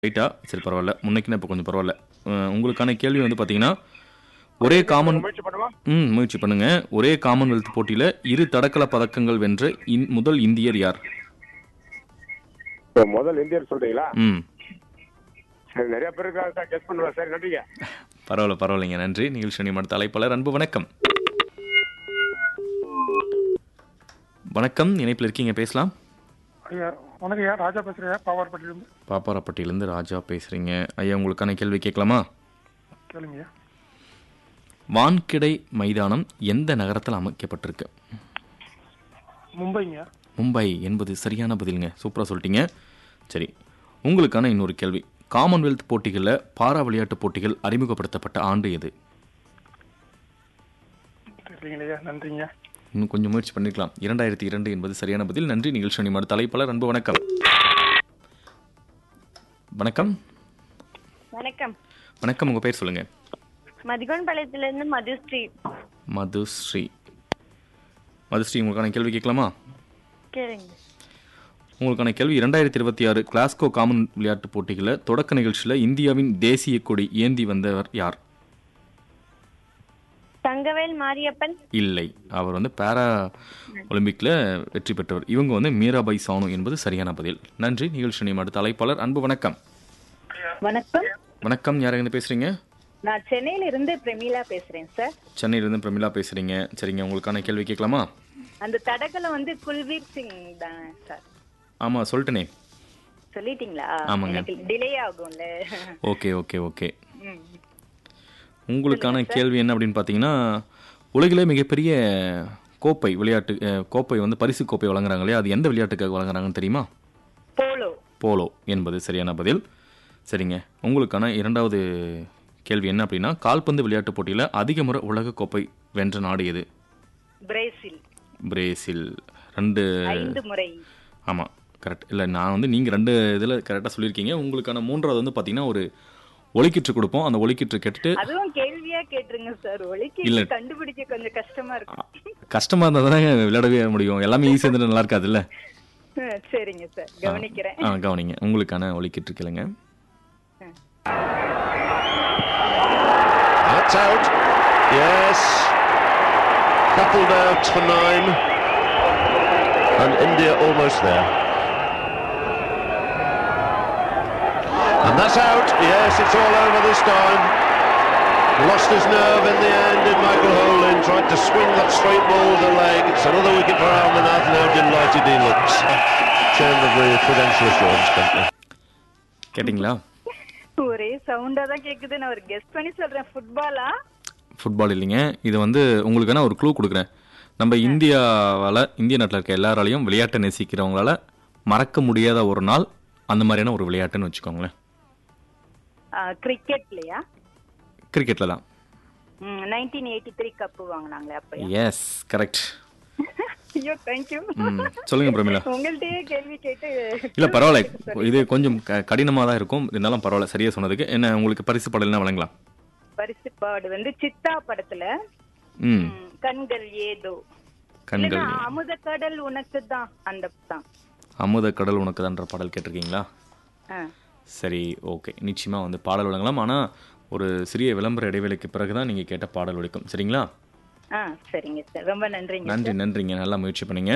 ரைட்டா சரி பரவாயில்ல முன்னைக்குன்னா இப்போ கொஞ்சம் பரவாயில்ல அஹ், உங்களுக்கான கேள்வி வந்து பார்த்தீங்கன்னா ஒரே காமன் முயற்சி பண்ணுவா ம் முயற்சி பண்ணுங்க ஒரே காமன்வெல்த் போட்டியில இரு தடகள பதக்கங்கள் வென்ற இந்- முதல் இந்தியர் யார் இப்போ முதல் இந்தியர் சொல்றீங்களா ம் சரி நிறைய பேர் இருக்காங்க சார் கெஸ் பண்ணுவா சரி நன்றிங்க பரவாயில்ல பரவாயில்லைங்க நன்றி நிகழ்ச்சி நியமன அழைப்பாளர் அன்பு வணக்கம் வணக்கம் இணைப்பில் இருக்கீங்க பேசலாம் ஐயா வணக்கம் ஐயா ராஜா பேசுகிறேன் பாவார்பட்டியிலிருந்து பாப்பாரப்பட்டியிலேருந்து ராஜா பேசுறீங்க ஐயா உங்களுக்கான கேள்வி கேட்கலாமா கேளுங்க வான்கிடை மைதானம் எந்த நகரத்தில் அமைக்கப்பட்டிருக்கு மும்பைங்க மும்பை என்பது சரியான பதிலுங்க சூப்பராக சொல்லிட்டீங்க சரி உங்களுக்கான இன்னொரு கேள்வி காமன்வெல்த் போட்டிகளில் பாரா விளையாட்டுப் போட்டிகள் அறிமுகப்படுத்தப்பட்ட ஆண்டு எது தெரியலையா நன்றிங்க இன்னும் கொஞ்சம் முயற்சி பண்ணிருக்கலாம் இரண்டாயிரத்தி இரண்டு என்பது சரியான பதில் நன்றி நிகழ்ச்சி அணிமாடு தலைப்பாளர் அன்பு வணக்கம் வணக்கம் வணக்கம் வணக்கம் உங்கள் பேர் சொல்லுங்கள் மதிகோன் பாளையத்திலிருந்து மதுஸ்ரீ மதுஸ்ரீ மதுஸ்ரீ உங்களுக்கான கேள்வி கேட்கலாமா கேளுங்க உங்களுக்கான கேள்வி இரண்டாயிரத்தி இருபத்தி ஆறு கிளாஸ்கோ காமன் விளையாட்டுப் போட்டிகளில் தொடக்க நிகழ்ச்சியில் இந்தியாவின் தேசிய கொடி ஏந்தி வந்தவர் யார் தங்கவேல் மாரியப்பன் இல்லை அவர் வந்து பாரா ஒலிம்பிக்கில் வெற்றி பெற்றவர் இவங்க வந்து மீராபாய் சானு என்பது சரியான பதில் நன்றி நிகழ்ச்சி நியமன அடுத்த அழைப்பாளர் அன்பு வணக்கம் வணக்கம் வணக்கம் யாருங்க பேசுறீங்க நான் சென்னையில இருந்து பிரமீளா பேசுறேன் சார் சென்னையிலிருந்து பிரமிளா பேசுறீங்க சரிங்க உங்களுக்கான கேள்வி கேட்கலாமா அந்த தடகள வந்து குல்வீர் சிங் தான் சார் ஆமாம் சொல்லிட்டேனே சொல்லிட்டீங்களா ஆமாங்க. எனக்கு டிலே ஆகும்ல ஓகே ஓகே ஓகே ம். உங்களுக்கான கேள்வி என்ன அப்படின்னு பார்த்தீங்கன்னா உலகிலே மிகப்பெரிய கோப்பை விளையாட்டு அஹ், கோப்பை வந்து பரிசு கோப்பை வழங்குறாங்க இல்லையா அது எந்த விளையாட்டுக்காக வழங்குறாங்கன்னு தெரியுமா போலோ போலோ என்பது சரியான பதில் சரிங்க உங்களுக்கான இரண்டாவது கேள்வி என்ன அப்படின்னா கால்பந்து விளையாட்டுப் போட்டியில் அதிக முறை உலக கோப்பை வென்ற நாடு எது பிரேசில் பிரேசில் ரெண்டு ஐந்து முறை ஆமாம் கரெக்ட் இல்லை நான் வந்து நீங்கள் ரெண்டு இதில் கரெக்டாக சொல்லியிருக்கீங்க உங்களுக்கான மூன்றாவது வந்து பார்த்தீங்கன்னா ஒரு ஒலிக்கிற்று கொடுப்போம் அந்த ஒலிக்கிற்று கேட்டுட்டு அதுவும் கேள்வியா கேட்டுருங்க சார் ஒலிக்கு இல்ல. கண்டுபிடிக்க கொஞ்சம் கஷ்டமா இருக்கும் கஷ்டமாக இருந்தால் தானே விளையாடவே முடியும் எல்லாமே ஈஸியாக இருந்தால் நல்லா இருக்காதுல்ல ம், சரிங்க சார் கவனிக்கிறேன் ஆ கவனிங்க உங்களுக்கான ஒலிக்கிற்று கேளுங்க That's out. Yes. Coupled out for nine. And India almost there. And that's out. Yes, it's all over this time. Lost his nerve in the end did Michael Holan. Tried to swing that straight ball with the leg. It's another wicket for Almanath. Now delighted he looks. Chairman of the Prudential Assurance Company. கேட்டிங்களா ஒரே சவுண்டா தான் கேக்குது நான் ஒரு guest பண்ணி சொல்றேன் ஃபுட்பாலா football இல்லைங்க இது வந்து உங்களுக்கான ஒரு க்ளூ கொடுக்குறேன் நம்ம இந்தியாவால் இந்திய நாட்டில் இருக்க எல்லாராலையும் விளையாட்டை நேசிக்கிறவங்களால மறக்க முடியாத ஒரு நாள் அந்த மாதிரியான ஒரு விளையாட்டுன்னு வச்சுக்கோங்களேன் கிரிக்கெட்லயா கிரிக்கெட்டில் தான் நைன்டீன் எயிட்டி த்ரீ கப்பு வாங்கினாங்களே அப்ப எஸ் கரெக்ட் ஐயோ தேங்க்யூ ம் சொல்லுங்கள் பிரமிளா உங்கள்ட்டயே கேள்வி கேட்டு இல்லை பரவாயில்ல இது கொஞ்சம் க கடினமாக தான் இருக்கும் இருந்தாலும் பரவாயில்ல சரியாக சொன்னதுக்கு என்ன உங்களுக்கு பரிசு பாடல் என்ன வழங்கலாம் பரிசு பாடு வந்து சித்தா படத்துல ம் ம், கண்கள் ஏதோ கண்கள் இல்லைன்னா அமுத கடல் உனக்கு தான் அந்த தான் அமுத கடல் உனக்கு தான்ற பாடல் கேட்டிருக்கீங்களா சரி ஓகே நிச்சயமாக வந்து பாடல் வழங்கலாம் ஆனால் ஒரு சிறிய விளம்பர இடைவேளைக்கு பிறகு தான் நீங்கள் கேட்ட பாடல் ஒழிக்கும் சரிங்களா ஆ சரிங்க சார் ரொம்ப நன்றிங்க நன்றி நன்றிங்க நல்லா முயற்சி பண்ணீங்க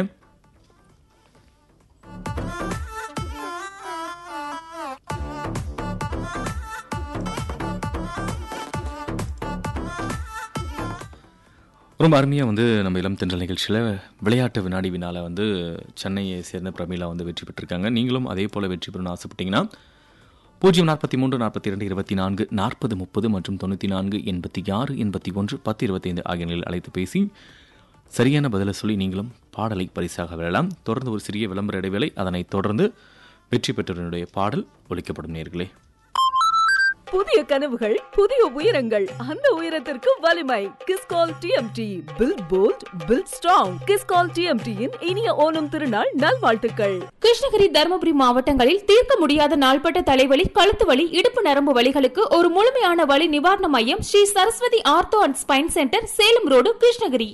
ரொம்ப அருமையாக வந்து நம்ம இளம் தென்றல் நிகழ்ச்சியில் விளையாட்டு வினாடி வினால வந்து சென்னையை சேர்ந்த பிரமீளா வந்து வெற்றி பெற்றிருக்காங்க நீங்களும் அதே போல் வெற்றி பெறணும்னு ஆசைப்பட்டீங்கன்னா பூஜ்ஜியம் நாற்பத்தி மூன்று நாற்பத்தி இரண்டு இருபத்தி நான்கு நாற்பது முப்பது மற்றும் தொண்ணூற்றி நான்கு எண்பத்தி ஆறு எண்பத்தி ஒன்று பத்து இருபத்தைந்து ஆகிய நிலையில் அழைத்து பேசி சரியான பதிலை சொல்லி நீங்களும் பாடலை பரிசாக வெல்லலாம் தொடர்ந்து ஒரு சிறிய விளம்பர இடைவேளை அதனைத் தொடர்ந்து வெற்றி பெற்றவருடைய பாடல் ஒலிக்கப்படும் நேர்களே புதிய கனவுகள் புதிய உயரங்கள் அந்த உயரத்திற்கு வலிமை Kiscol TMT build bold build strong Kiscol டிஎம்டியின் இனிய ஓணம் திருநாள் நல்வாழ்த்துக்கள் கிருஷ்ணகிரி தருமபுரி மாவட்டங்களில் தீர்க்க முடியாத நாள்பட்ட தலைவலி கழுத்து வலி இடுப்பு நரம்பு வலிகளுக்கு ஒரு முழுமையான வலி நிவாரண மையம் Shri Saraswati ortho and spine centre Salem road Krishnagiri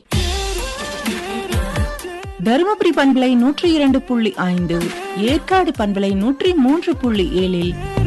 Dharmapuri பண்பலை நூற்றி இரண்டு புள்ளி ஐந்து ஏற்காடு பண்பலை நூற்றி மூன்று புள்ளி ஏழில்